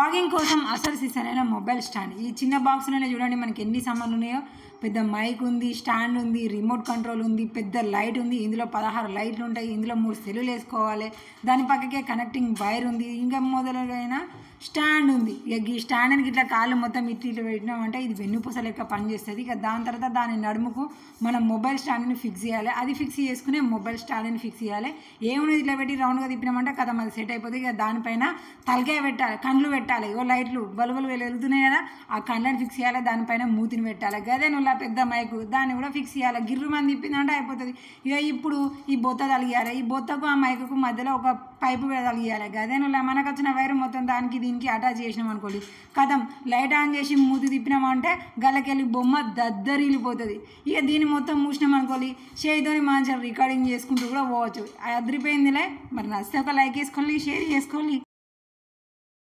vlogging కోసం అసలు సిసరైన mobile stand ఈ చిన్న బాక్స్లోనే చూడండి మనకి ఎన్ని సామాన్లు ఉన్నాయో పెద్ద మైక్ ఉంది స్టాండ్ ఉంది రిమోట్ కంట్రోల్ ఉంది పెద్ద లైట్ ఉంది ఇందులో పదహారు లైట్లు ఉంటాయి ఇందులో మూడు సెల్లులు వేసుకోవాలి దాని పక్కకే కనెక్టింగ్ వైర్ ఉంది ఇంకా మొదలైన స్టాండ్ ఉంది ఇక ఈ స్టాండ్కి ఇట్లా కాళ్ళు మొత్తం ఇట్లా ఇట్లా పెట్టినామంటే ఇది వెన్నుపూస లెక్క పనిచేస్తుంది ఇక దాని తర్వాత దాని నడుముకు మనం మొబైల్ స్టాండ్ని ఫిక్స్ చేయాలి అది ఫిక్స్ చేసుకునే మొబైల్ స్టాండ్ని ఫిక్స్ చేయాలి ఏమున్నది ఇట్లా పెట్టి రౌండ్గా తిప్పినామంటే కథ అది సెట్ అయిపోతుంది ఇక దానిపైన తలకాయ పెట్టాలి కళ్ళు పెట్టాలి ఇగో లైట్లు బల్బులు వెలుగుతున్నాయి కదా ఆ కళ్ళని ఫిక్స్ చేయాలి దానిపైన మూతిని పెట్టాలి గదే నువ్వు పెద్ద మైకు దాన్ని కూడా ఫిక్స్ చేయాలి గిర్రు మంది తిప్పిందంటే అయిపోతుంది ఇక ఇప్పుడు ఈ బొత్త తలిగియాలి ఈ బొత్తకు ఆ మైకుకు మధ్యలో ఒక పైపు తలిగియాలి గదే నువ్వు మనకు వచ్చిన వైర్ మొత్తం దానికి దీనికి అటాచ్ చేసినాం అనుకోండి కథం లైట్ ఆన్ చేసి మూతి తిప్పినామంటే గల్లకెళ్ళి బొమ్మ దద్దరిల్లిపోతుంది ఇక దీన్ని మొత్తం మూసినాం అనుకోండి చేయితోని మంచిగా రికార్డింగ్ చేసుకుంటూ కూడా పోవచ్చు అదిరిపోయిందిలే మరి నచ్చితే ఒక లైక్ వేసుకోవాలి షేర్ చేసుకోవాలి